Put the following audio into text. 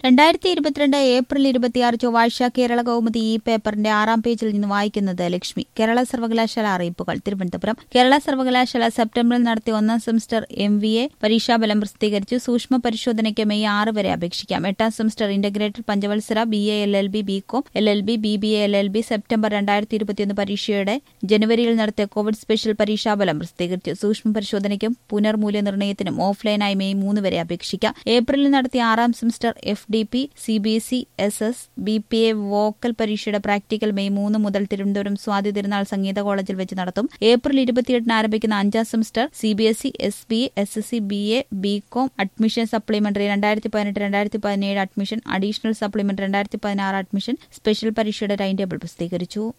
രണ്ടായിരത്തി ഇരുപത്തിരണ്ട് ഏപ്രിൽ ഇരുപത്തിയാറ് ചൊവ്വാഴ്ച കേരള കൗമുദി ഈ പേപ്പറിന്റെ ആറാം പേജിൽ നിന്ന് വായിക്കുന്നത് ലക്ഷ്മി കേരള സർവകലാശാല അറിയിപ്പുകൾ തിരുവനന്തപുരം കേരള സർവകലാശാല സെപ്റ്റംബറിൽ നടത്തിയ ഒന്നാം സെമസ്റ്റർ എം വി എ പരീക്ഷാഫലം പ്രസിദ്ധീകരിച്ചു സൂക്ഷ്മ പരിശോധനയ്ക്ക് മെയ് ആറ് വരെ അപേക്ഷിക്കാം എട്ടാം സെമസ്റ്റർ ഇന്റഗ്രേറ്റഡ് പഞ്ചവത്സര B A L L B B com L L B B B A L L B September രണ്ടായിരത്തി ഇരുപത്തിയൊന്ന് പരീക്ഷയുടെ ജനുവരിയിൽ നടത്തിയ കോവിഡ് സ്പെഷ്യൽ പരീക്ഷാഫലം പ്രസിദ്ധീകരിച്ചു സൂക്ഷ്മ പരിശോധനയ്ക്കും പുനർമൂല്യനിർണ്ണയത്തിനും ഓഫ്ലൈനായി മെയ് മൂന്ന് വരെ അപേക്ഷിക്കാം ഏപ്രിലിൽ നടത്തിയ ആറാം semester F D P C B S E S S B P A vocal പരീക്ഷയുടെ പ്രാക്ടിക്കൽ മെയ് മൂന്ന് മുതൽ തിരുവനന്തപുരം സ്വാതി തിരുനാൾ സംഗീത കോളേജിൽ വെച്ച് നടത്തും ഏപ്രിൽ ഇരുപത്തിയെട്ടിന് ആരംഭിക്കുന്ന അഞ്ചാം semester C B S E S B S S C B A B com admission supplementary രണ്ടായിരത്തി പതിനെട്ട് രണ്ടായിരത്തി പതിനേഴ് അഡ്മിഷൻ അഡീഷണൽ സപ്ലിമെന്റ് രണ്ടായിരത്തി പതിനാറ് അഡ്മിഷൻ സ്പെഷ്യൽ പരീക്ഷയുടെ ടൈം ടേബിൾ പ്രസിദ്ധീകരിച്ചു